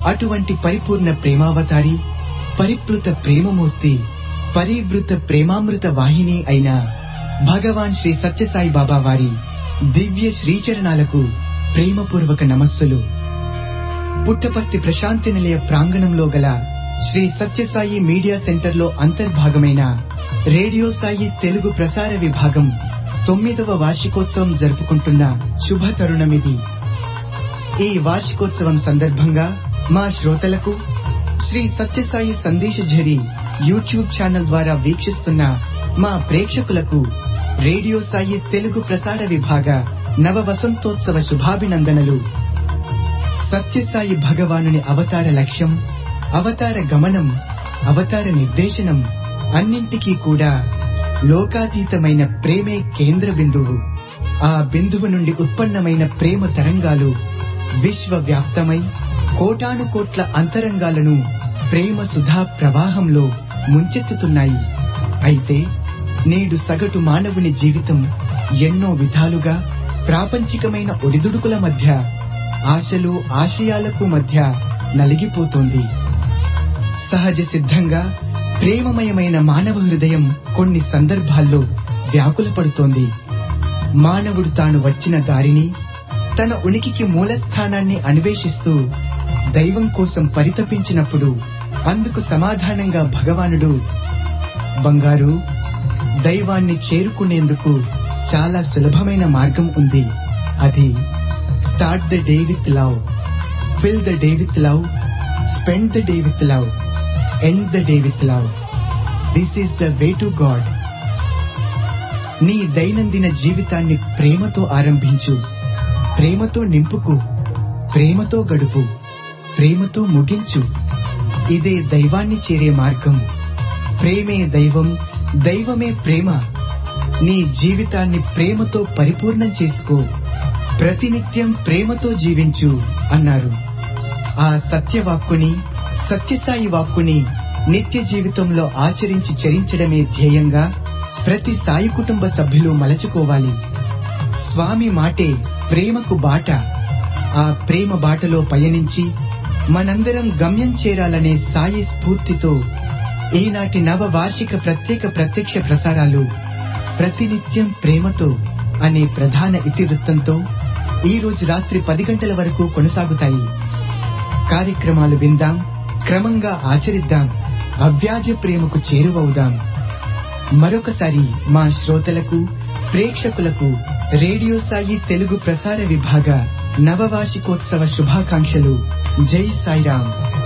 అటువంటి పరిపూర్ణ ప్రేమావతారి పరిప్లుత ప్రేమమూర్తి పరివృత ప్రేమామృత వాహిని అయిన భగవాన్ శ్రీ సత్యసాయి బాబా వారి దివ్య శ్రీచరణాలకు ప్రేమపూర్వక నమస్సులు పుట్టపర్తి ప్రశాంతి నిలయ ప్రాంగణంలో గల శ్రీ సత్యసాయి మీడియా సెంటర్లో అంతర్భాగమైన రేడియో సాయి తెలుగు ప్రసార విభాగం తొమ్మిదవ వార్షికోత్సవం జరుపుకుంటున్న శుభ తరుణమిది ఈ వార్షికోత్సవం సందర్భంగా మా శ్రోతలకు శ్రీ సత్యసాయి సందేశ ఝరి యూట్యూబ్ ఛానల్ ద్వారా వీక్షిస్తున్న మా ప్రేక్షకులకు రేడియో సాయి తెలుగు ప్రసార విభాగ నవ వసంతోత్సవ శుభాభినందనలు సత్యసాయి భగవానుని అవతార లక్ష్యం అవతార గమనం అవతార నిర్దేశనం అన్నింటికీ కూడా లోకాతీతమైన ప్రేమే కేంద్ర బిందువు ఆ బిందువు నుండి ఉత్పన్నమైన ప్రేమ తరంగాలు విశ్వవ్యాప్తమై కోటాను కోట్ల అంతరంగాలను ప్రేమ సుధా ప్రవాహంలో ముంచెత్తుతున్నాయి అయితే నేడు సగటు మానవుని జీవితం ఎన్నో విధాలుగా ప్రాపంచికమైన ఒడిదుడుకుల మధ్య ఆశలు ఆశయాలకు మధ్య నలిగిపోతోంది సహజ సిద్ధంగా ప్రేమమయమైన మానవ హృదయం కొన్ని సందర్భాల్లో వ్యాకులపడుతోంది మానవుడు తాను వచ్చిన దారిని తన ఉనికికి మూలస్థానాన్ని అన్వేషిస్తూ దైవం కోసం పరితపించినప్పుడు అందుకు సమాధానంగా భగవానుడు బంగారు దైవాన్ని చేరుకునేందుకు చాలా సులభమైన మార్గం ఉంది అది start the day with love fill the day with love spend the day with love end the day with love this is the way to God నీ దైనందిన జీవితాన్ని ప్రేమతో ఆరంభించు ప్రేమతో నింపుకు ప్రేమతో గడుపు ప్రేమతో ముగించు ఇదే దైవాన్ని చేరే మార్గం ప్రేమే దైవం దైవమే ప్రేమ నీ జీవితాన్ని ప్రేమతో పరిపూర్ణం చేసుకో ప్రతినిత్యం ప్రేమతో జీవించు అన్నారు ఆ సత్యవాక్కుని సత్యసాయి వాక్కుని నిత్య జీవితంలో ఆచరించి చరించడమే ధ్యేయంగా ప్రతి సాయి కుటుంబ సభ్యులు మలచుకోవాలి స్వామి మాటే ప్రేమకు బాట ఆ ప్రేమ బాటలో పయనించి మనందరం గమ్యం చేరాలనే సాయి స్ఫూర్తితో ఈనాటి నవ వార్షిక ప్రత్యేక ప్రత్యక్ష ప్రసారాలు ప్రతినిత్యం ప్రేమతో అనే ప్రధాన ఇతివృత్తంతో ఈ రోజు రాత్రి పది గంటల వరకు కొనసాగుతాయి కార్యక్రమాలు విందాం క్రమంగా ఆచరిద్దాం అవ్యాజ ప్రేమకు చేరువవుదాం మరొకసారి మా శ్రోతలకు ప్రేక్షకులకు రేడియో సాయి తెలుగు ప్రసార విభాగ నవవార్షికోత్సవ శుభాకాంక్షలు జై సాయిరాం